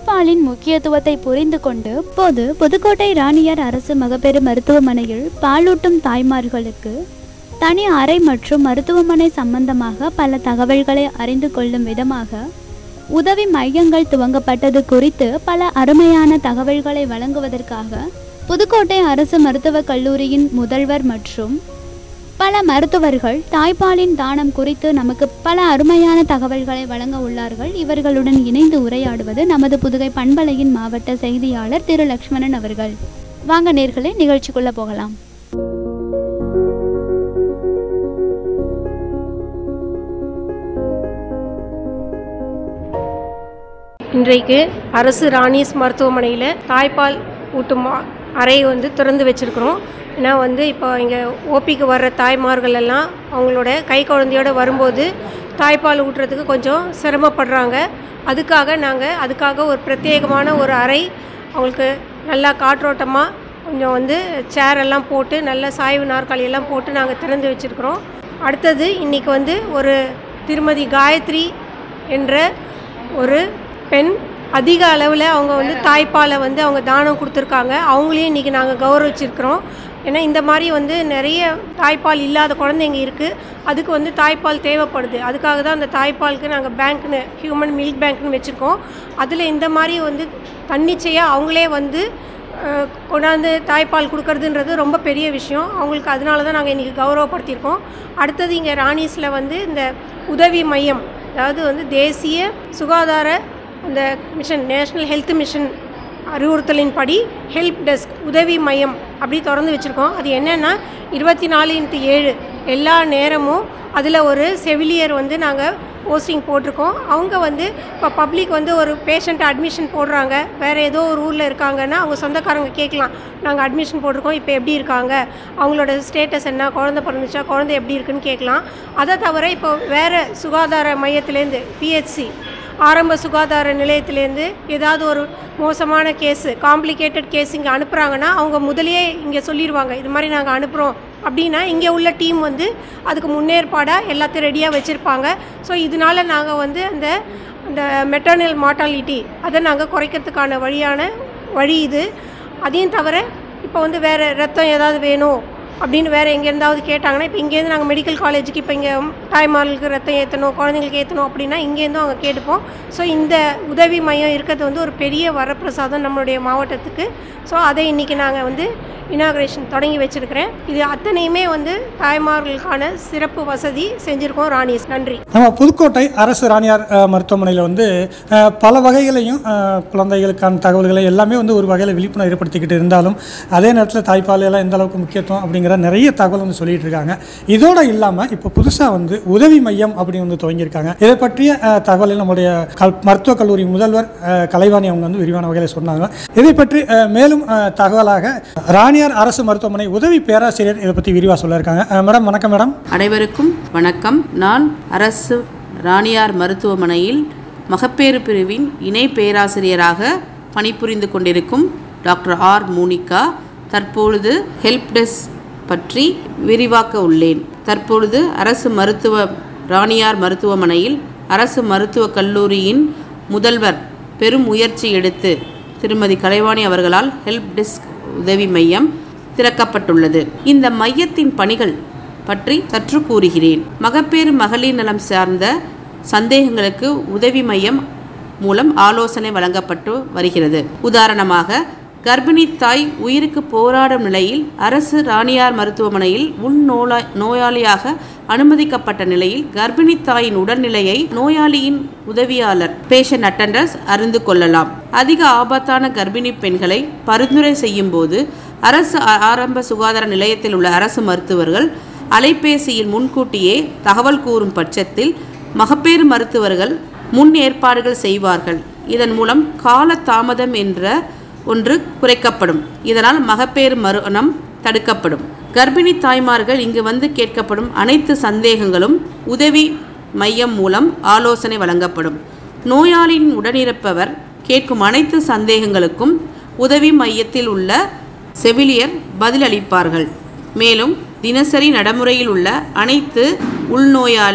தாய்ப்பாலின் முக்கியத்துவத்தை புரிந்து கொண்டு பொது புதுக்கோட்டை ராணியார் அரசு மகப்பேறு மருத்துவமனையில் பாலூட்டும் தாய்மார்களுக்கு தனி அறை மற்றும் மருத்துவமனை சம்பந்தமாக பல தகவல்களை அறிந்து கொள்ளும் விதமாக உதவி மையங்கள் துவங்கப்பட்டது குறித்து பல அருமையான தகவல்களை வழங்குவதற்காக புதுக்கோட்டை அரசு மருத்துவக் கல்லூரியின் முதல்வர் மற்றும் பல மருத்துவர்கள் தாய்ப்பாலின் தானம் குறித்து நமக்கு பல அருமையான தகவல்களை வழங்க உள்ளார்கள் இவர்களுடன் இணைந்து உரையாடுவது நமது புதுகை பண்பலையின் மாவட்ட செய்தியாளர் திரு லக்ஷ்மணன் அவர்கள் வாங்க நேர்களே நிகழ்ச்சிக்குள்ள போகலாம் இன்றைக்கு அரசு ராணிஸ் மருத்துவமனையில் தாய்ப்பால் ஊட்டும் அ- அறை வந்து திறந்து வச்சுருக்குறோம் ஏன்னா வந்து இப்போ இங்கே ஓபிக்கு வர்ற தாய்மார்கள் எல்லாம் அவங்களோட கை குழந்தையோட வரும்போது தாய்ப்பால் ஊட்டுறதுக்கு கொஞ்சம் சிரமப்படுறாங்க அதுக்காக நாங்கள் அதுக்காக ஒரு பிரத்யேகமான ஒரு அறை அவங்களுக்கு நல்லா காற்றோட்டமாக கொஞ்சம் வந்து சேர் எல்லாம் போட்டு நல்ல சாய்வு நாற்காலி எல்லாம் போட்டு நாங்கள் திறந்து வச்சுருக்குறோம் அடுத்தது இன்றைக்கி வந்து ஒரு திருமதி காயத்ரி என்ற ஒரு பெண் அதிக அளவில் அவங்க வந்து தாய்ப்பாலை வந்து அவங்க தானம் கொடுத்துருக்காங்க அவங்களையும் இன்றைக்கி நாங்கள் கௌரவிச்சிருக்கிறோம் ஏன்னா இந்த மாதிரி வந்து நிறைய தாய்ப்பால் இல்லாத குழந்தைங்க இருக்குது அதுக்கு வந்து தாய்ப்பால் தேவைப்படுது அதுக்காக தான் அந்த தாய்ப்பாலுக்கு நாங்கள் பேங்க்னு ஹியூமன் மில்க் பேங்க்னு வச்சுருக்கோம் அதில் இந்த மாதிரி வந்து தன்னிச்சையாக அவங்களே வந்து அஹ், கொண்டாந்து தாய்ப்பால் கொடுக்கறதுன்றது ரொம்ப பெரிய விஷயம் அவங்களுக்கு அதனால தான் நாங்கள் இன்றைக்கி கௌரவப்படுத்தியிருக்கோம் அடுத்தது இங்கே ராணிஸில் வந்து இந்த உதவி மையம் அதாவது வந்து தேசிய சுகாதார அந்த மிஷன் நேஷ்னல் ஹெல்த் மிஷன் அறிவுறுத்தலின்படி ஹெல்ப் டெஸ்க் உதவி மையம் அப்படி திறந்து வச்சுருக்கோம் அது என்னென்னா இருபத்தி நாலு இன்ட்டு ஏழு எல்லா நேரமும் அதில் ஒரு செவிலியர் வந்து நாங்கள் போஸ்டிங் போட்டிருக்கோம் அவங்க வந்து இப்போ பப்ளிக் வந்து ஒரு பேஷண்ட்டை அட்மிஷன் போடுறாங்க வேறு ஏதோ ஒரு ஊரில் இருக்காங்கன்னா அவங்க சொந்தக்காரங்க கேட்கலாம் நாங்கள் அட்மிஷன் போட்டிருக்கோம் இப்போ எப்படி இருக்காங்க அவங்களோட ஸ்டேட்டஸ் என்ன குழந்தை பிறந்துச்சா குழந்தை எப்படி இருக்குன்னு கேட்கலாம் அதை தவிர இப்போ வேறு சுகாதார மையத்துலேருந்து பிஹெச்சி ஆரம்ப சுகாதார நிலையத்திலேருந்து ஏதாவது ஒரு மோசமான கேஸு காம்ப்ளிகேட்டட் கேஸ் இங்கே அனுப்புகிறாங்கன்னா அவங்க முதலையே இங்கே சொல்லிடுவாங்க இது மாதிரி நாங்கள் அனுப்புகிறோம் அப்படின்னா இங்கே உள்ள டீம் வந்து அதுக்கு முன்னேற்பாடாக எல்லாத்தையும் ரெடியாக வச்சுருப்பாங்க ஸோ இதனால நாங்கள் வந்து அந்த அந்த மெட்டர்னல் மார்ட்டாலிட்டி அதை நாங்கள் குறைக்கிறதுக்கான வழியான வழி இது அதையும் தவிர இப்போ வந்து வேறு ரத்தம் ஏதாவது வேணும் அப்படின்னு வேறு எங்கேருந்தாவது கேட்டாங்கன்னா இப்போ இங்கேருந்து நாங்கள் மெடிக்கல் காலேஜுக்கு இப்போ இங்கே தாய்மார்களுக்கு ரத்தம் ஏற்றணும் குழந்தைங்களுக்கு ஏற்றணும் அப்படின்னா இங்கேருந்தும் அவங்க கேட்டுப்போம் ஸோ இந்த உதவி மையம் இருக்கிறது வந்து ஒரு பெரிய வரப்பிரசாதம் நம்மளுடைய மாவட்டத்துக்கு ஸோ அதை இன்றைக்கி நாங்கள் வந்து இனாக்ரேஷன் தொடங்கி வச்சுருக்கிறேன் இது அத்தனையுமே வந்து தாய்மார்களுக்கான சிறப்பு வசதி செஞ்சுருக்கோம் ராணிஸ் நன்றி நம்ம புதுக்கோட்டை அரசு ராணியார் அஹ், மருத்துவமனையில் வந்து அஹ், பல வகைகளையும் அஹ், குழந்தைகளுக்கான தகவல்களை எல்லாமே வந்து ஒரு வகையில் விழிப்புணர்வு ஏற்படுத்திக்கிட்டு இருந்தாலும் அதே நேரத்தில் தாய்ப்பால் எல்லாம் எந்த அளவுக்கு முக்கியத்துவம் அப்படிங்கிற நிறைய தகவல் வந்து சொல்லிட்டு இருக்காங்க இதோட இல்லாமல் இப்போ புதுசாக வந்து உதவி மையம் அப்படின்னு வந்து துவங்கியிருக்காங்க இதை பற்றிய அஹ், தகவலை நம்முடைய கல் மருத்துவக் கல்லூரி முதல்வர் அஹ், கலைவாணி அவங்க வந்து விரிவான வகையில் சொன்னாங்க இதை பற்றி அஹ், மேலும் அஹ், தகவலாக ராணியார் அரசு மருத்துவமனை உதவி பேராசிரியர் இதை பற்றி விரிவாக சொல்ல இருக்காங்க அஹ், மேடம் வணக்கம் மேடம் அனைவருக்கும் வணக்கம் நான் அரசு ராணியார் மருத்துவமனையில் மகப்பேறு பிரிவின் இணை பேராசிரியராக பணிபுரிந்து கொண்டிருக்கும் டாக்டர் ஆர் மோனிகா தற்பொழுது ஹெல்ப் டெஸ்க் பற்றி விரிவாக்க உள்ளேன் தற்பொழுது அரசு மருத்துவ ராணியார் மருத்துவமனையில் அரசு மருத்துவக் கல்லூரியின் முதல்வர் பெரும் முயற்சி எடுத்து திருமதி கலைவாணி அவர்களால் ஹெல்ப் டெஸ்க் உதவி மையம் திறக்கப்பட்டுள்ளது இந்த மையத்தின் பணிகள் பற்றி சற்று கூறுகிறேன் மகப்பேறு மகளிர் நலம் சார்ந்த சந்தேகங்களுக்கு உதவி மையம் மூலம் ஆலோசனை வழங்கப்பட்டு வருகிறது உதாரணமாக கர்ப்பிணி தாய் உயிருக்கு போராடும் நிலையில் அரசு ராணியார் மருத்துவமனையில் உள்நோயா நோயாளியாக அனுமதிக்கப்பட்ட நிலையில் கர்ப்பிணி தாயின் உடல்நிலையை நோயாளியின் உதவியாளர் பேஷண்ட் அட்டண்டர்ஸ் அறிந்து கொள்ளலாம் அதிக ஆபத்தான கர்ப்பிணி பெண்களை பரிந்துரை செய்யும் போது அரசு ஆ- ஆரம்ப சுகாதார நிலையத்தில் உள்ள அரசு மருத்துவர்கள் அலைபேசியில் முன்கூட்டியே தகவல் கூறும் பட்சத்தில் மகப்பேறு மருத்துவர்கள் முன் ஏற்பாடுகள் செய்வார்கள் இதன் மூலம் கால தாமதம் என்ற ஒன்று குறைக்கப்படும் இதனால் மகப்பேறு மரணம் தடுக்கப்படும் கர்ப்பிணி தாய்மார்கள் இங்கு வந்து கேட்கப்படும் அனைத்து சந்தேகங்களும் உதவி மையம் மூலம் ஆலோசனை வழங்கப்படும் நோயாளியின் உடனிருப்பவர் கேட்கும் அனைத்து சந்தேகங்களுக்கும் உதவி மையத்தில் உள்ள செவிலியர் பதிலளிப்பார்கள் மேலும் தினசரி நடைமுறையில் உள்ள அனைத்து உள்நோயாளி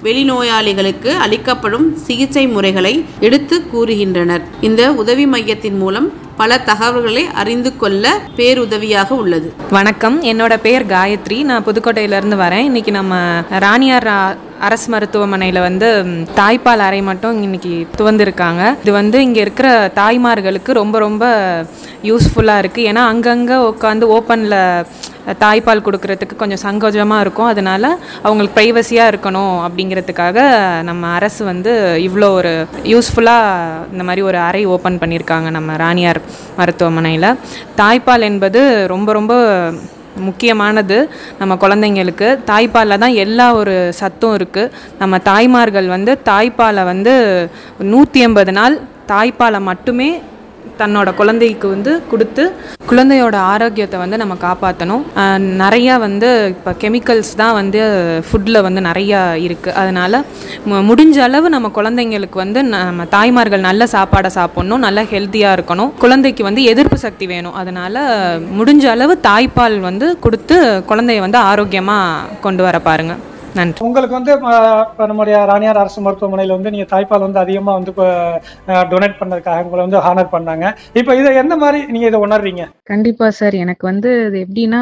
வெளிநோயாளிகளுக்கு அளிக்கப்படும் சிகிச்சை முறைகளை எடுத்து கூறுகின்றனர் இந்த உதவி மையத்தின் மூலம் பல தகவல்களை அறிந்து கொள்ள பேருதவியாக உள்ளது வணக்கம் என்னோட பேர் காயத்ரி நான் புதுக்கோட்டையிலேருந்து வரேன் இன்னைக்கு நம்ம ராணியார் ரா- அரசு மருத்துவமனையில் வந்து ம், தாய்ப்பால் அறை மட்டும் இன்னைக்கு துவந்திருக்காங்க இது வந்து இங்கே இருக்கிற தாய்மார்களுக்கு ரொம்ப ரொம்ப யூஸ்ஃபுல்லாக இருக்குது ஏன்னா அங்கங்கே உட்காந்து ஓப்பனில் தாய்ப்பால் கொடுக்கறதுக்கு கொஞ்சம் சங்கோஜமாக இருக்கும் அதனால அவங்களுக்கு ப்ரைவசியாக இருக்கணும் அப்படிங்கிறதுக்காக நம்ம அரசு வந்து இவ்வளோ ஒரு யூஸ்ஃபுல்லாக இந்த மாதிரி ஒரு அறை ஓப்பன் பண்ணியிருக்காங்க நம்ம ராணியார் மருத்துவமனையில் தாய்ப்பால் என்பது ரொம்ப ரொம்ப முக்கியமானது நம்ம குழந்தைங்களுக்கு தாய்ப்பாலில் தான் எல்லா ஒரு சத்தும் இருக்குது நம்ம தாய்மார்கள் வந்து தாய்ப்பாலை வந்து நூற்றி எண்பது நாள் தாய்ப்பாலை மட்டுமே தன்னோட குழந்தைக்கு வந்து கொடுத்து குழந்தையோட ஆரோக்கியத்தை வந்து நம்ம காப்பாற்றணும் நிறையா வந்து இப்போ கெமிக்கல்ஸ் தான் வந்து ஃபுட்டில் வந்து நிறையா இருக்குது அதனால் மு- முடிஞ்ச அளவு நம்ம குழந்தைங்களுக்கு வந்து நம்ம தாய்மார்கள் நல்ல சாப்பாடை சாப்பிட்ணும் நல்லா ஹெல்த்தியாக இருக்கணும் குழந்தைக்கு வந்து எதிர்ப்பு சக்தி வேணும் அதனால் முடிஞ்ச அளவு தாய்ப்பால் வந்து கொடுத்து குழந்தைய வந்து ஆரோக்கியமாக கொண்டு வர பாருங்கள் நன்றி உங்களுக்கு வந்து அஹ், இப்ப நம்முடைய ராணியார் அரசு மருத்துவமனையில் வந்து நீங்கள் தாய்ப்பால் வந்து அதிகமாக வந்து டொனேட் பண்ணதுக்காக உங்களை வந்து ஹானர் பண்ணாங்க இப்போ இதை எந்த மாதிரி நீங்கள் இதை உணர்றீங்க கண்டிப்பா சார் எனக்கு வந்து இது எப்படின்னா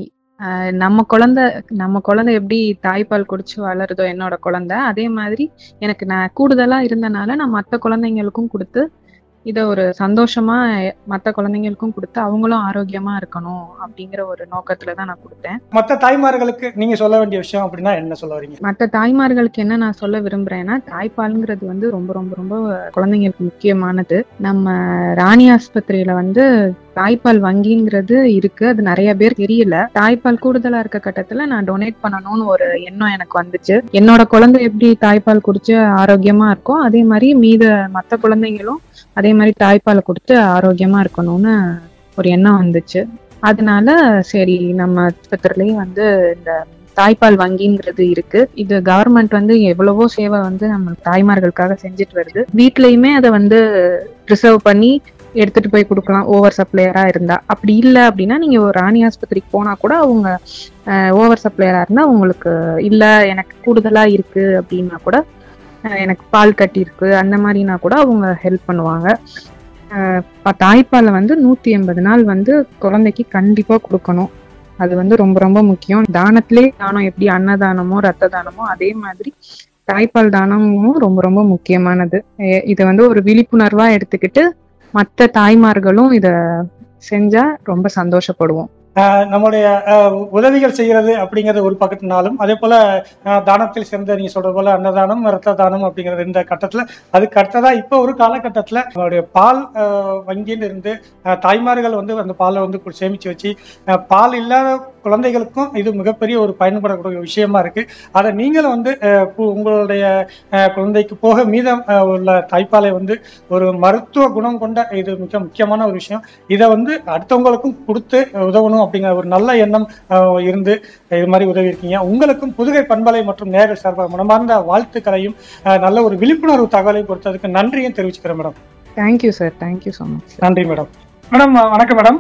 ஆஹ் நம்ம குழந்தை நம்ம குழந்தை எப்படி தாய்ப்பால் குடிச்சு வளருதோ என்னோட குழந்தை அதே மாதிரி எனக்கு நான் கூடுதலா இருந்தனால நான் மற்ற குழந்தைங்களுக்கும் கொடுத்து இதை ஒரு சந்தோஷமா மற்ற குழந்தைங்களுக்கும் கொடுத்து அவங்களும் ஆரோக்கியமா இருக்கணும் அப்படிங்கிற ஒரு நோக்கத்துல தான் நான் கொடுத்தேன் மற்ற தாய்மார்களுக்கு நீங்கள் சொல்ல வேண்டிய விஷயம் அப்படின்னா என்ன சொல்ல வரீங்க மற்ற தாய்மார்களுக்கு என்ன நான் சொல்ல விரும்புறேன்னா தாய்ப்பால்ங்கிறது வந்து ரொம்ப ரொம்ப ரொம்ப குழந்தைங்களுக்கு முக்கியமானது நம்ம ராணி ஆஸ்பத்திரியில வந்து தாய்ப்பால் வங்கிங்கிறது இருக்கு அது நிறைய பேர் தெரியல தாய்ப்பால் கூடுதலா இருக்க கட்டத்துல நான் டொனேட் பண்ணணும்னு ஒரு எண்ணம் எனக்கு வந்துச்சு என்னோட குழந்தை எப்படி தாய்ப்பால் குடிச்சு ஆரோக்கியமா இருக்கோ அதே மாதிரி மீத மற்ற குழந்தைங்களும் அதே மாதிரி தாய்ப்பாலை கொடுத்து ஆரோக்கியமா இருக்கணும்னு ஒரு எண்ணம் வந்துச்சு அதனால சரி நம்ம ஆஸ்பத்திரிலயும் வந்து இந்த தாய்ப்பால் வங்கிங்கிறது இருக்கு இது கவர்மெண்ட் வந்து எவ்வளவோ சேவை வந்து நம்ம தாய்மார்களுக்காக செஞ்சுட்டு வருது வீட்லயுமே அதை வந்து ரிசர்வ் பண்ணி எடுத்துட்டு போய் கொடுக்கலாம் ஓவர் சப்ளையரா இருந்தா அப்படி இல்லை அப்படின்னா நீங்க ஒரு ராணி ஆஸ்பத்திரிக்கு போனா கூட அவங்க ஓவர் சப்ளையரா இருந்தா உங்களுக்கு இல்ல எனக்கு கூடுதலா இருக்கு அப்படின்னா கூட அஹ், எனக்கு பால் கட்டி இருக்கு அந்த மாதிரினா கூட அவங்க ஹெல்ப் பண்ணுவாங்க அஹ், ப- தாய்ப்பாலை வந்து நூத்தி எண்பது நாள் வந்து குழந்தைக்கு கண்டிப்பா கொடுக்கணும் அது வந்து ரொம்ப ரொம்ப முக்கியம் தானத்திலே தானம் எப்படி அன்னதானமோ ரத்த தானமோ அதே மாதிரி தாய்ப்பால் தானமும் ரொம்ப ரொம்ப முக்கியமானது எ- இதை வந்து ஒரு விழிப்புணர்வா எடுத்துக்கிட்டு மற்ற தாய்மார்களும் இத செஞ்சா ரொம்ப சந்தோஷப்படுவோம் அஹ் நம்முடைய அஹ், உதவிகள் செய்கிறது அப்படிங்கிறது ஒரு பக்கத்தினாலும் அதே போல அஹ், தானத்தில் சேர்ந்த நீங்க சொல்றது போல அன்னதானம் ரத்த தானம் அப்படிங்கிறது இந்த கட்டத்துல அதுக்கு அடுத்ததா இப்போ ஒரு காலகட்டத்துல நம்மளுடைய பால் அஹ், வங்கியில் இருந்து அஹ், தாய்மார்கள் வந்து அந்த பாலை வந்து கு- சேமிச்சு வச்சு அஹ், பால் இல்லாத குழந்தைகளுக்கும் இது மிகப்பெரிய ஒரு பயன்படக்கூடிய விஷயமா இருக்கு அதை நீங்களும் வந்து அஹ், கு- உங்களுடைய அஹ், குழந்தைக்கு போக மீதம் அஹ், உள்ள தாய்ப்பாலை வந்து ஒரு மருத்துவ குணம் கொண்ட இது மிக முக்கியமான ஒரு விஷயம் இதை வந்து அடுத்தவங்களுக்கும் கொடுத்து உதவணும் அப்படிங்கிற ஒரு நல்ல எண்ணம் அஹ், இருந்து இது மாதிரி உதவி இருக்கீங்க உங்களுக்கும் புதுகை பண்பலை மற்றும் நேரில் சார்பாக மனமார்ந்த வாழ்த்துக்களையும் அஹ், நல்ல ஒரு விழிப்புணர்வு தகவலை பொறுத்ததுக்கு நன்றியும் தெரிவிச்சுக்கிறேன் madam thank you sir thank you so much நன்றி மேடம் மேடம் வணக்கம் மேடம்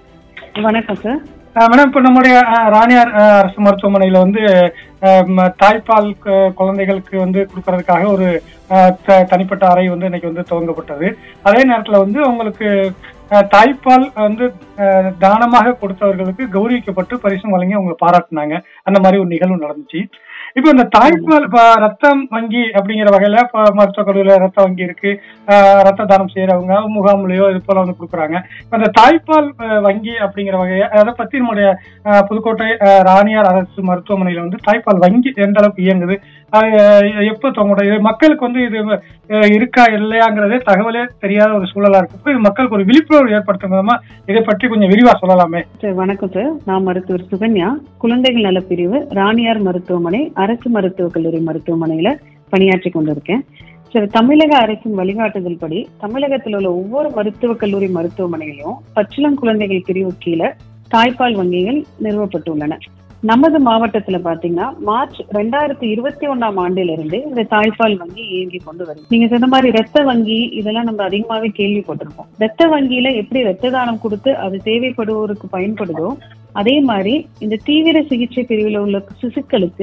வணக்கம் சார் அஹ் மேடம் இப்போ நம்முடைய அஹ், ராணியார் அஹ், அரசு மருத்துவமனையில் வந்து அஹ், ம- தாய்ப்பால் கு- குழந்தைகளுக்கு வந்து கொடுக்கறதுக்காக ஒரு அஹ், த- தனிப்பட்ட அறை வந்து இன்னைக்கு வந்து துவங்கப்பட்டது அதே நேரத்தில் வந்து உங்களுக்கு அஹ், தாய்ப்பால் வந்து அஹ், தானமாக கொடுத்தவர்களுக்கு கௌரவிக்கப்பட்டு பரிசும் வழங்கி அவங்களை பாராட்டினாங்க அந்த மாதிரி ஒரு நிகழ்வு நடந்துச்சு இப்போ இந்த தாய்ப்பால் இப்போ ரத்தம் வங்கி அப்படிங்கிற வகையில இப்போ மருத்துவக் கல்லூரியில ரத்த வங்கி இருக்கு அஹ், ரத்த தானம் செய்யறவங்க முகாம்லயோ இது போல வந்து கொடுக்குறாங்க இப்ப இந்த தாய்ப்பால் அஹ், வங்கி அப்படிங்கிற வகையை அதை பத்தி நம்முடைய அஹ், புதுக்கோட்டை அஹ், ராணியார் அரசு மருத்துவமனையில வந்து தாய்ப்பால் வங்கி எந்த அளவுக்கு இயங்குது அது அஹ், எப்போ தோங்கட இது மக்களுக்கு வந்து இது அஹ், இருக்கா இல்லையாங்கிறதே தகவலே தெரியாத ஒரு சூழலா இருக்கு இப்ப இது மக்களுக்கு ஒரு விழிப்புணர்வு ஏற்படுத்தும் விதமா இதை பற்றி கொஞ்சம் விரிவா சொல்லலாமே சார் வணக்கம் சார் நான் மருத்துவர் சுகன்யா குழந்தைகள் நலப்பிரிவு ராணியார் மருத்துவமனை அரசு மருத்துவக் கல்லூரி மருத்துவமனையில பணியாற்றி கொண்டிருக்கேன் சார் தமிழக அரசின் வழிகாட்டுதல் படி தமிழகத்தில் உள்ள ஒவ்வொரு மருத்துவக் கல்லூரி மருத்துவமனையிலும் பச்சிளம் குழந்தைகள் பிரிவு கீழே தாய்ப்பால் வங்கிகள் நிறுவப்பட்டுள்ளன நமது மாவட்டத்துல பாத்தீங்கன்னா மார்ச் ரெண்டாயிரத்தி இருபத்தி ஒண்ணாம் ஆண்டிலிருந்து இந்த தாய்ப்பால் வங்கி இயங்கி கொண்டு வருது நீங்க சொன்ன மாதிரி ரத்த வங்கி இதெல்லாம் நம்ம அதிகமாவே கேள்விப்பட்டிருக்கோம் ரத்த வங்கியில எப்படி ரத்த தானம் கொடுத்து அது தேவைப்படுவோருக்கு பயன்படுதோ அதே மாதிரி இந்த தீவிர சிகிச்சை பிரிவில் உள்ள சிசுக்களுக்கு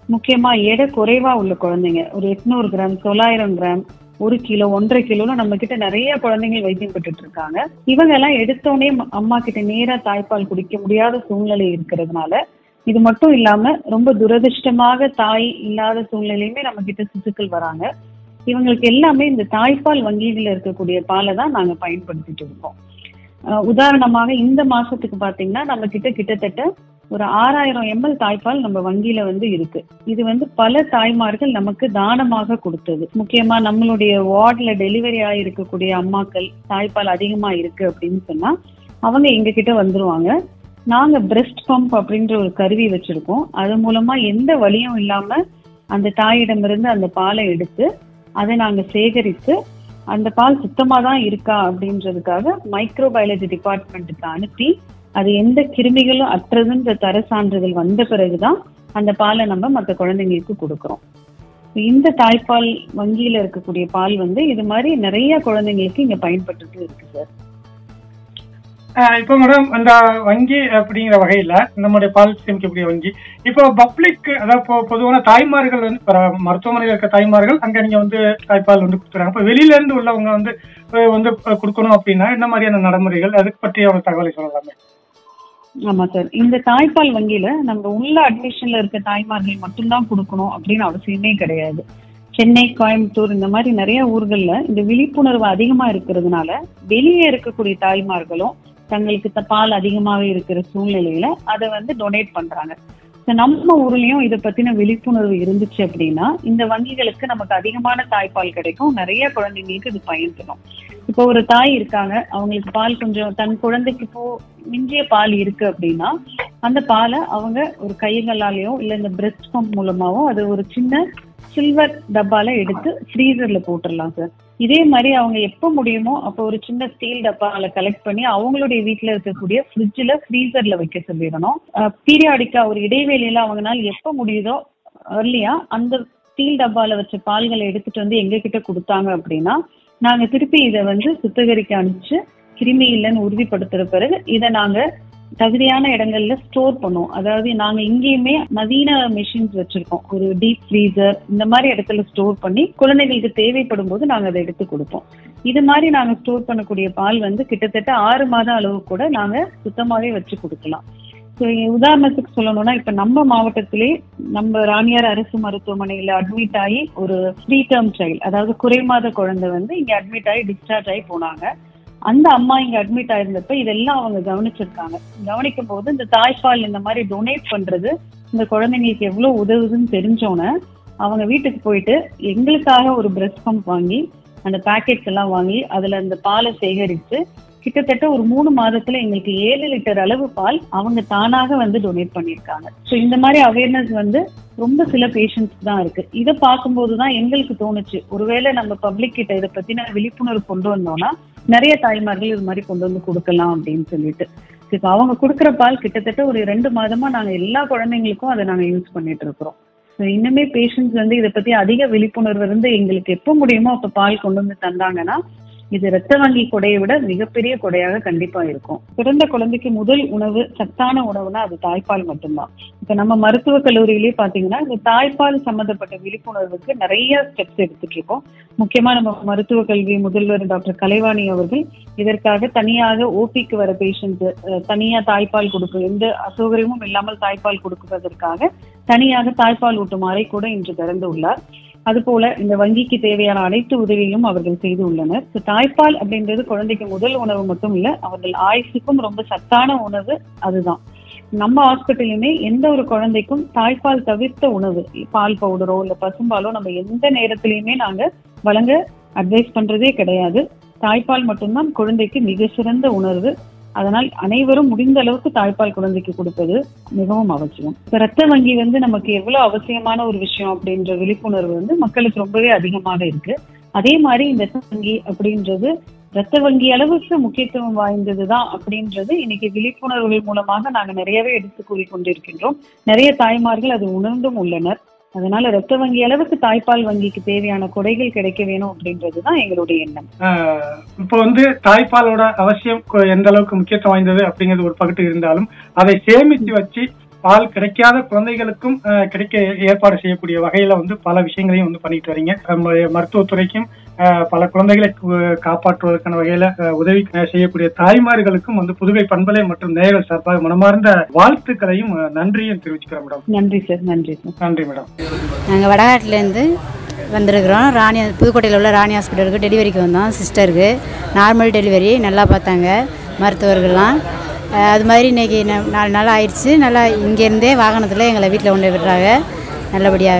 முக்கியமா எடை குறைவா உள்ள குழந்தைங்க ஒரு எட்நூறு கிராம் தொள்ளாயிரம் கிராம் ஒரு கிலோ ஒன்றரை கிலோல நம்ம கிட்ட நிறைய குழந்தைகள் வைத்தியம் பெற்றுட்டு இருக்காங்க இவங்க எல்லாம் எடுத்தோடனே அம்மா கிட்ட நேரா தாய்ப்பால் குடிக்க முடியாத சூழ்நிலை இருக்கிறதுனால இது மட்டும் இல்லாம ரொம்ப துரதிர்ஷ்டமாக தாய் இல்லாத சூழ்நிலையுமே நம்ம கிட்ட சிசுக்கள் வராங்க இவங்களுக்கு எல்லாமே இந்த தாய்ப்பால் வங்கிகளில் இருக்கக்கூடிய பாலை தான் நாங்க பயன்படுத்திட்டு இருக்கோம் அஹ் உதாரணமாக இந்த மாசத்துக்கு பாத்தீங்கன்னா நம்ம கிட்ட கிட்டத்தட்ட ஒரு ஆறாயிரம் எம்எல் தாய்ப்பால் நம்ம வங்கியில வந்து இருக்கு இது வந்து பல தாய்மார்கள் நமக்கு தானமாக கொடுத்தது முக்கியமா நம்மளுடைய வார்ட்ல டெலிவரி ஆகிருக்கக்கூடிய அம்மாக்கள் தாய்ப்பால் அதிகமா இருக்கு அப்படின்னு சொன்னா அவங்க எங்க கிட்ட வந்துருவாங்க நாங்க பிரெஸ்ட் பம்ப் அப்படின்ற ஒரு கருவி வச்சிருக்கோம் அது மூலமா எந்த வலியும் இல்லாம அந்த தாயிடமிருந்து அந்த பாலை எடுத்து அதை நாங்க சேகரித்து அந்த பால் சுத்தமா தான் இருக்கா அப்படின்றதுக்காக மைக்ரோபயாலஜி டிபார்ட்மெண்ட்டுக்கு அனுப்பி அது எந்த கிருமிகளும் அற்றதுன்ற தர சான்றிதழ் வந்த பிறகுதான் அந்த பாலை நம்ம மற்ற குழந்தைங்களுக்கு கொடுக்குறோம் இந்த தாய்ப்பால் வங்கியில இருக்கக்கூடிய பால் வந்து இது மாதிரி நிறைய குழந்தைங்களுக்கு இங்க பயன்பட்டுட்டு இருக்கு சார் அஹ் இப்போ மேடம் அந்த வங்கி அப்படிங்கிற வகையில நம்முடைய பால் சேமிக்கக்கூடிய வங்கி இப்போ பப்ளிக் அதாவது பொ- பொதுவான தாய்மார்கள் வந்து இப்ப மருத்துவமனையில் இருக்க தாய்மார்கள் அங்க நீங்க வந்து தாய்ப்பால் வந்து கொடுத்துறாங்க இப்போ வெளியில இருந்து உள்ளவங்க வந்து அஹ் வந்து அஹ் கொடுக்கணும் அப்படின்னா என்ன மாதிரியான நடைமுறைகள் அதுக்கு பற்றிய ஒரு தகவலை சொல்லலாமே ஆமா சார் இந்த தாய்ப்பால் வங்கியில நம்ம உள்ள அட்மிஷன்ல இருக்க தாய்மார்கள் மட்டும்தான் கொடுக்கணும் அப்படின்னு அவசியமே கிடையாது சென்னை கோயம்புத்தூர் இந்த மாதிரி நிறைய ஊர்கள்ல இந்த விழிப்புணர்வு அதிகமா இருக்கிறதுனால வெளியே இருக்கக்கூடிய தாய்மார்களும் தங்களுக்கு த- பால் அதிகமாவே இருக்கிற சூழ்நிலையில அதை வந்து டொனேட் பண்றாங்க So, நம்ம ஊர்லயும் இதை பத்தின விழிப்புணர்வு இருந்துச்சு அப்படின்னா இந்த வங்கிகளுக்கு நமக்கு அதிகமான தாய்ப்பால் கிடைக்கும் நிறைய குழந்தைங்களுக்கு இது பயன்படும் இப்போ ஒரு தாய் இருக்காங்க அவங்களுக்கு பால் கொஞ்சம் தன் குழந்தைக்கு இப்போ மிஞ்சிய பால் இருக்கு அப்படின்னா அந்த பாலை அவங்க ஒரு கைகளாலேயோ இல்ல இந்த பிரெஸ்ட் பம்ப் மூலமாவோ அது ஒரு சின்ன சில்வர் டப்பால எடுத்து ஃப்ரீசர்ல போட்டுடலாம் சார் இதே மாதிரி அவங்க எப்போ முடியுமோ அப்போ ஒரு சின்ன ஸ்டீல் டப்பால கலெக்ட் பண்ணி அவங்களுடைய வீட்ல இருக்கக்கூடிய ஃப்ரிட்ஜில் ஃப்ரீசர்ல வைக்க சொல்லிடணும் பீரியாடிக்கா ஒரு இடைவேளையில அவங்கனால எப்போ முடியுதோ early-ஆ அந்த ஸ்டீல் டப்பால வச்ச பால்களை எடுத்துட்டு வந்து எங்க கிட்ட கொடுத்தாங்க அப்படின்னா நாங்க திருப்பி இதை வந்து சுத்திகரிக்க அனுப்பிச்சு கிருமி இல்லைன்னு உறுதிப்படுத்துற பிறகு இதை நாங்க தகுதியான இடங்கள்ல ஸ்டோர் பண்ணுவோம் அதாவது நாங்க இங்கேயுமே நவீன மிஷின்ஸ் வச்சிருக்கோம் ஒரு டீப் ஃப்ரீசர் இந்த மாதிரி இடத்துல ஸ்டோர் பண்ணி குழந்தைகளுக்கு தேவைப்படும் போது நாங்க அதை எடுத்து கொடுப்போம் இது மாதிரி நாங்க ஸ்டோர் பண்ணக்கூடிய பால் வந்து கிட்டத்தட்ட ஆறு மாத அளவு கூட நாங்க சுத்தமாவே வச்சு கொடுக்கலாம் ஸோ உதாரணத்துக்கு சொல்லணும்னா இப்ப நம்ம மாவட்டத்திலே நம்ம ராணியார் அரசு மருத்துவமனையில அட்மிட் ஆகி ஒரு த்ரீ டேர்ம் சைல்டு அதாவது குறைமாத குழந்தை வந்து இங்க அட்மிட் ஆகி டிஸ்சார்ஜ் ஆகி போனாங்க அந்த அம்மா இங்க அட்மிட் ஆயிருந்தப்ப இதெல்லாம் அவங்க கவனிச்சிருக்காங்க கவனிக்கும் போது இந்த தாய்ப்பால் இந்த மாதிரி டொனேட் பண்றது இந்த குழந்தைங்களுக்கு எவ்வளவு உதவுதுன்னு தெரிஞ்சோன்னே அவங்க வீட்டுக்கு போயிட்டு எங்களுக்காக ஒரு பிரஸ்ட் பம்ப் வாங்கி அந்த பேக்கெட்ஸ் எல்லாம் வாங்கி அதுல அந்த பாலை சேகரித்து கிட்டத்தட்ட ஒரு மூணு மாதத்துல எங்களுக்கு ஏழு லிட்டர் அளவு பால் அவங்க தானாக வந்து டொனேட் பண்ணியிருக்காங்க ஸோ இந்த மாதிரி அவேர்னஸ் வந்து ரொம்ப சில பேஷண்ட்ஸ் தான் இருக்கு இதை பார்க்கும்போது தான் எங்களுக்கு தோணுச்சு ஒருவேளை நம்ம பப்ளிக் கிட்ட இதை பத்தின விழிப்புணர்வு கொண்டு வந்தோம்னா நிறைய தாய்மார்கள் இது மாதிரி கொண்டு வந்து கொடுக்கலாம் அப்படின்னு சொல்லிட்டு இப்போ அவங்க கொடுக்குற பால் கிட்டத்தட்ட ஒரு ரெண்டு மாதமா நாங்க எல்லா குழந்தைங்களுக்கும் அதை நாங்க யூஸ் பண்ணிட்டு இருக்கிறோம் ஸோ இன்னுமே பேஷண்ட்ஸ் வந்து இதை பத்தி அதிக விழிப்புணர்வு இருந்து எங்களுக்கு எப்போ முடியுமோ அப்போ பால் கொண்டு வந்து தந்தாங்கன்னா இது ரத்த வங்கி கொடையை விட மிகப்பெரிய கொடையாக கண்டிப்பா இருக்கும் பிறந்த குழந்தைக்கு முதல் உணவு சத்தான உணவுனா அது தாய்ப்பால் மட்டும்தான் இப்ப நம்ம மருத்துவக் கல்லூரியிலேயே பாத்தீங்கன்னா இந்த தாய்ப்பால் சம்பந்தப்பட்ட விழிப்புணர்வுக்கு நிறைய ஸ்டெப்ஸ் எடுத்துட்டு இருக்கோம் முக்கியமா நம்ம மருத்துவ கல்வி முதல்வர் டாக்டர் கலைவாணி அவர்கள் இதற்காக தனியாக ஓபிக்கு வர பேஷண்ட் தனியா தாய்ப்பால் கொடுக்கும் எந்த அசௌகரியமும் இல்லாமல் தாய்ப்பால் கொடுப்பதற்காக தனியாக தாய்ப்பால் ஊட்டும் அறை கூட இன்று திறந்து உள்ளார் அதுபோல இந்த வங்கிக்கு தேவையான அனைத்து உதவியும் அவர்கள் செய்து உள்ளனர் So, தாய்ப்பால் அப்படின்றது குழந்தைக்கு முதல் உணவு மட்டும் இல்ல அவர்கள் ஆயுசுக்கும் ரொம்ப சத்தான உணவு அதுதான் நம்ம ஹாஸ்பிட்டலுமே எந்த ஒரு குழந்தைக்கும் தாய்ப்பால் தவிர்த்த உணவு பால் பவுடரோ இல்ல பசும்பாலோ நம்ம எந்த நேரத்திலயுமே நாங்க வழங்க அட்வைஸ் பண்றதே கிடையாது தாய்ப்பால் மட்டும்தான் குழந்தைக்கு மிக சிறந்த உணர்வு அதனால் அனைவரும் முடிந்த அளவுக்கு தாய்ப்பால் குழந்தைக்கு கொடுப்பது மிகவும் அவசியம் இப்ப ரத்த வங்கி வந்து நமக்கு எவ்வளவு அவசியமான ஒரு விஷயம் அப்படின்ற விழிப்புணர்வு வந்து மக்களுக்கு ரொம்பவே அதிகமாக இருக்கு அதே மாதிரி இந்த ரத்த வங்கி அப்படின்றது ரத்த வங்கி அளவுக்கு முக்கியத்துவம் வாய்ந்ததுதான் அப்படின்றது இன்னைக்கு விழிப்புணர்வுகள் மூலமாக நாங்க நிறையவே எடுத்து கூறி கொண்டிருக்கின்றோம் நிறைய தாய்மார்கள் அது உணர்ந்தும் உள்ளனர் அதனால ரத்த வங்கி அளவுக்கு தாய்ப்பால் வங்கிக்கு தேவையான கொடைகள் கிடைக்க வேணும் அப்படின்றது தான் எங்களுடைய எண்ணம் ஆஹ் இப்போ வந்து தாய்ப்பாலோட அவசியம் கொ- எந்த அளவுக்கு முக்கியத்துவம் வாய்ந்தது அப்படிங்கிறது ஒரு பகுதி இருந்தாலும் அதை சேமித்து வச்சு பால் கிடைக்காத குழந்தைகளுக்கும் அஹ், கிடைக்க ஏற்பாடு செய்யக்கூடிய வகையில வந்து பல விஷயங்களையும் வந்து பண்ணிட்டு வரீங்க நம்முடைய மருத்துவத்துறைக்கும் அஹ், பல குழந்தைகளை கு- காப்பாற்றுவதற்கான வகையில அஹ், உதவி அஹ், செய்யக்கூடிய தாய்மார்களுக்கும் வந்து புதுகை பண்பலை மற்றும் நேயர்கள் சார்பாக மனமார்ந்த வாழ்த்துக்களையும் அஹ், நன்றியும் தெரிவிச்சுக்கிறேன் மேடம் நன்றி சார் நன்றி சார் நன்றி மேடம் நாங்கள் வடகாட்டிலேருந்து வந்திருக்கிறோம் ராணி புதுக்கோட்டையில் உள்ள ராணி ஹாஸ்பிட்டலுக்கு டெலிவரிக்கு வந்தோம் சிஸ்டருக்கு நார்மல் டெலிவரி நல்லா பார்த்தாங்க மருத்துவர்கள்லாம் அஹ் அது மாதிரி இன்றைக்கி நாலு நாள் ஆயிடுச்சு நல்லா இங்கேருந்தே வாகனத்தில் எங்களை வீட்டில் கொண்டு போய் விடுறாங்க நல்லபடியாக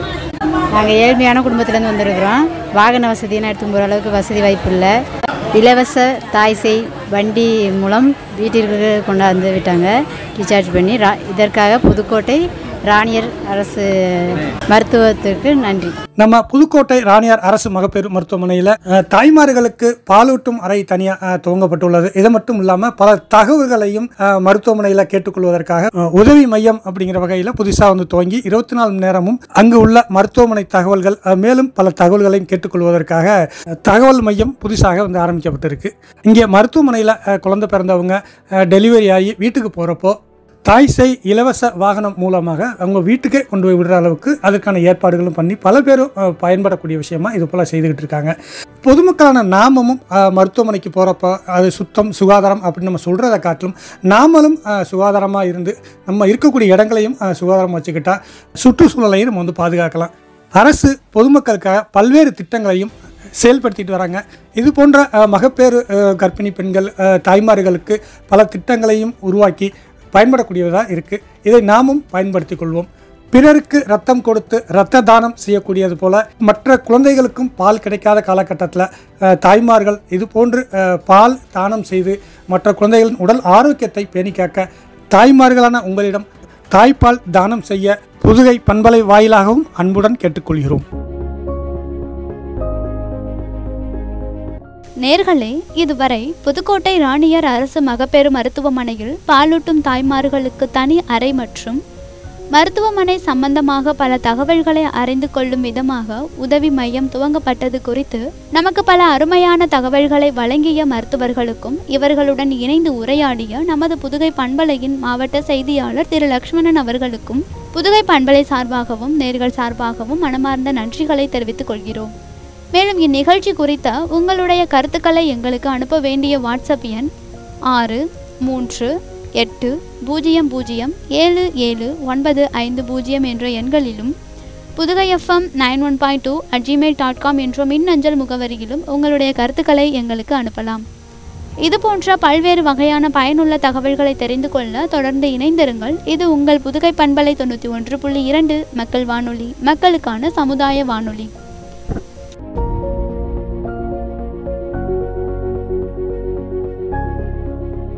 நாங்கள் ஏழ்மையான குடும்பத்துலேருந்து வந்திருக்கிறோம் வாகன வசதின்னு எடுத்து போகிற அளவுக்கு வசதி வாய்ப்பு இல்லை இலவச தாய்சேய் வண்டி மூலம் வீட்டிற்கு கொண்டாந்து விட்டாங்க ரீசார்ஜ் பண்ணி ரா இதற்காக புதுக்கோட்டை ராணியர் அரசு மருத்துவத்திற்கு நன்றி நம்ம புதுக்கோட்டை ராணியார் அரசு மகப்பேறு மருத்துவமனையில் அஹ், தாய்மார்களுக்கு பாலூட்டும் அறை தனியாக துவங்கப்பட்டுள்ளது இது மட்டும் இல்லாமல் பல தகவல்களையும் அஹ், மருத்துவமனையில் கேட்டுக்கொள்வதற்காக அஹ், உதவி மையம் அப்படிங்கிற வகையில் புதுசாக வந்து துவங்கி இருபத்தி நாலு மணி நேரமும் அங்கு உள்ள மருத்துவமனை தகவல்கள் அஹ், மேலும் பல தகவல்களையும் கேட்டுக்கொள்வதற்காக அஹ், தகவல் மையம் புதுசாக வந்து ஆரம்பிக்கப்பட்டிருக்கு இங்கே மருத்துவமனையில் குழந்தை பிறந்தவங்க அஹ், டெலிவரி ஆகி வீட்டுக்கு போகிறப்போ தாய் செய் இலவச வாகனம் மூலமாக அவங்க வீட்டுக்கே கொண்டு போய் விடுற அளவுக்கு அதற்கான ஏற்பாடுகளும் பண்ணி பல பேரும் அஹ், பயன்படக்கூடிய விஷயமா இது போல் செய்துக்கிட்டு இருக்காங்க பொதுமக்களான நாமமும் அஹ், மருத்துவமனைக்கு போகிறப்போ அது சுத்தம் சுகாதாரம் அப்படின்னு நம்ம சொல்கிறத காட்டிலும் நாமளும் சுகாதாரமாக இருந்து நம்ம இருக்கக்கூடிய இடங்களையும் அஹ், சுகாதாரம் வச்சுக்கிட்டா சுற்றுச்சூழலையும் நம்ம வந்து பாதுகாக்கலாம் அரசு பொதுமக்களுக்காக பல்வேறு திட்டங்களையும் செயல்படுத்திட்டு வராங்க இது போன்ற அஹ், மகப்பேறு அஹ், கர்ப்பிணி பெண்கள் அஹ், தாய்மார்களுக்கு பல திட்டங்களையும் உருவாக்கி பயன்படக்கூடியதாக இருக்குது இதை நாமும் பயன்படுத்திக் கொள்வோம் பிறருக்கு ரத்தம் கொடுத்து இரத்த தானம் செய்யக்கூடியது போல மற்ற குழந்தைகளுக்கும் பால் கிடைக்காத காலகட்டத்தில் அஹ், தாய்மார்கள் இது போன்று அஹ், பால் தானம் செய்து மற்ற குழந்தைகளின் உடல் ஆரோக்கியத்தை பேணி காக்க தாய்மார்களான உங்களிடம் தாய்ப்பால் தானம் செய்ய புதுகை பண்பலை வாயிலாகவும் அன்புடன் கேட்டுக்கொள்கிறோம் நேர்களே இதுவரை புதுக்கோட்டை ராணியர் அரசு மகப்பேறு மருத்துவமனையில் பாலூட்டும் தாய்மார்களுக்கு தனி அறை மற்றும் மருத்துவமனை சம்பந்தமாக பல தகவல்களை அறிந்து கொள்ளும் விதமாக உதவி மையம் துவங்கப்பட்டது குறித்து நமக்கு பல அருமையான தகவல்களை வழங்கிய மருத்துவர்களுக்கும் இவர்களுடன் இணைந்து உரையாடிய நமது புதுகை பண்பலையின் மாவட்ட செய்தியாளர் திரு லக்ஷ்மணன் அவர்களுக்கும் புதுகை பண்பலை சார்பாகவும் நேர்கள் சார்பாகவும் மனமார்ந்த நன்றிகளை தெரிவித்துக் கொள்கிறோம் மேலும் இந்நிகழ்ச்சி குறித்த உங்களுடைய கருத்துக்களை எங்களுக்கு அனுப்ப வேண்டிய வாட்ஸ்அப் எண் ஆறு மூன்று எட்டு பூஜ்ஜியம் பூஜ்ஜியம் ஏழு ஏழு ஒன்பது ஐந்து பூஜ்ஜியம் என்ற எண்களிலும் Pudugai FM nine one point two at Gmail dot com என்ற மின்னஞ்சல் முகவரியிலும் உங்களுடைய கருத்துக்களை எங்களுக்கு அனுப்பலாம் இது போன்ற பல்வேறு வகையான பயனுள்ள தகவல்களை தெரிந்து கொள்ள தொடர்ந்து இணைந்திருங்கள் இது உங்கள் புதுகை பண்பலை தொண்ணூற்றி ஒன்று புள்ளி இரண்டு மக்கள் வானொலி மக்களுக்கான சமுதாய வானொலி